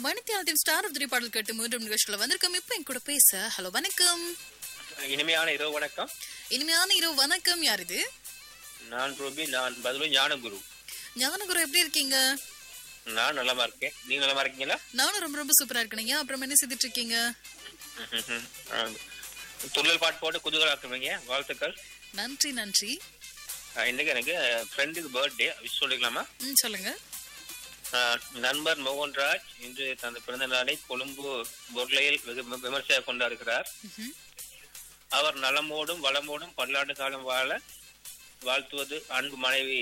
மணித்தியாலத்தின் star of three பாடல் கேட்டு மீண்டும் நிகழ்ச்சியில் வந்திருக்கோம் இப்போ என் கூட பேச ஹலோ வணக்கம் இனிமையான இரவு வணக்கம் இனிமையான இரவு வணக்கம் யார் இது நான் ரூபி நான் பதிலும் ஞானகுரு ஞானகுரு எப்படி இருக்கீங்க நான் நலமா இருக்கேன் நீங்க நலமா இருக்கீங்களா நானும் ரொம்ப ரொம்ப சூப்பரா இருக்கீங்க அப்புறம் என்ன செய்துட்டு இருக்கீங்க ம்ஹும். ஆ, துள்ளல் பாட்டு போட்டு குதூகலாக்குவீங்க வாழ்த்துக்கள் நன்றி நன்றி ஆ, இன்னைக்கு எனக்கு ஃப்ரெண்டுக்கு பர்த்டே விஷ் சொல்லிக்கலாமா ம் சொல்லுங்க ஆ, நண்பர் மோகன்ராஜ் இன்று தனது பிறந்த நாளை கொழும்பு பொருளையில் வெகு விமர்சையாக கொண்டாடுகிறார் ம்ஹும். அவர் நலமோடும் வளமோடும் பல்லாண்டு காலம் வாழ வாழ்த்துவது அன்பு மனைவி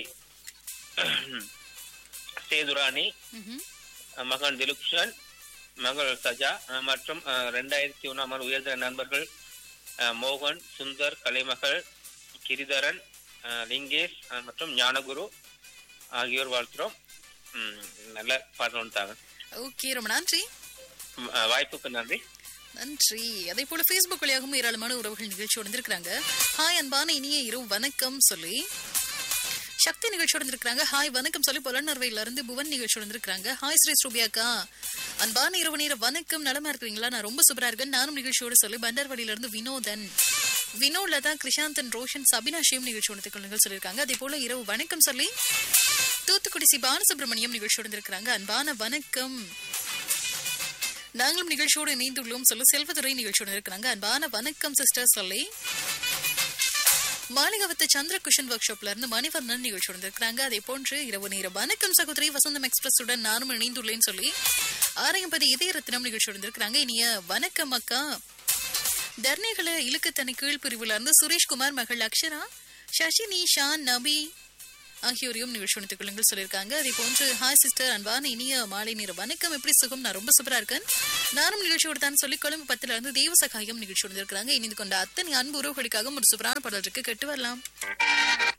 சேதுராணி ம்ஹும். மகன் திலுக்ஷன் மகள் சஜா அஹ், மற்றும் ரெண்டாயிரத்தி ஒன்றாம் ஆண்டு உயர்ந்த நண்பர்கள் அஹ், மோகன் சுந்தர் கலைமகள் கிரிதரன் அஹ், லிங்கேஷ் அஹ், மற்றும் ஞானகுரு ஆகியோர் வாழ்த்துறோம் ம், நல்ல பாடல் வந்துட்டாங்க ஓகே ரொம்ப நன்றி ம், அஹ், வாய்ப்புக்கு நன்றி நன்றி அதே போல Facebook வழியாகவும் ஏராளமான உறவுகள் நிகழ்ச்சியோடு வந்திருக்கிறாங்க ஹாய் அன்பான இனிய இரவு வணக்கம் சொல்லி சக்தி நிகழ்ச்சியோடு வந்திருக்காங்க ஹாய் வணக்கம் சொல்லி புலனர்வையில இருந்து புவன் நிகழ்ச்சியோடு வந்திருக்காங்க ஹாய் ஸ்ரீ ஸ்ரூபியாக்கா அன்பான இரவு நேர வணக்கம் நலமா இருக்கிறீங்களா நான் ரொம்ப சூப்பரா இருக்கேன் நானும் நிகழ்ச்சியோடு சொல்லி பண்டர்வடியில இருந்து வினோதன் வினோட்ல தான் கிருஷாந்தன் ரோஷன் சபினாஷியம் நிகழ்ச்சியோடு கொள்ளுங்கள் சொல்லியிருக்காங்க அதே போல இரவு வணக்கம் சொல்லி தூத்துக்குடி சி பாலசுப்ரமணியம் நிகழ்ச்சியோடு வந்திருக்கிறாங்க அன்பான வணக்கம் நாங்களும் நிகழ்ச்சியோடு இணைந்துள்ளோம் சொல்லி செல்வதுரை நிகழ்ச்சியோடு இருக்கிறாங்க அன்பான வணக்கம் சிஸ்டர் சொல்லி மாளிகவத்து சந்திரகுஷன் ஒர்க் ஷாப்ல இருந்து மணிவர்ணன் நிகழ்ச்சியோடு இருக்கிறாங்க அதே போன்று இரவு நேர வணக்கம் சகோதரி வசந்தம் எக்ஸ்பிரஸ் உடன் நானும் இணைந்துள்ளேன்னு சொல்லி ஆரையம்பதி இதய ரத்னம் நிகழ்ச்சியோடு இருக்கிறாங்க இனிய வணக்கம் அக்கா தர்ணிகளை இழுக்கத்தனி கீழ் பிரிவுல இருந்து சுரேஷ்குமார் மகள் அக்ஷரா சசினி ஷான் நபி ஆகியோரையும் நிகழ்ச்சி உணர்த்துக் கொள்ளுங்கள் சொல்லியிருக்காங்க அதே போன்று ஹாய் சிஸ்டர் அன்பான இனிய மாலை நேர வணக்கம் எப்படி சுகம் நான் ரொம்ப சூப்பரா இருக்கேன் நானும் நிகழ்ச்சியோடு தான் சொல்லி கொழும்பு பத்துல இருந்து தெய்வ சகாயம் நிகழ்ச்சி வந்திருக்கிறாங்க இணைந்து கொண்ட அத்தனை அன்பு உறவுகளுக்காக ஒரு சூப்பரான பாடல் இருக்கு கேட்டு வரலாம்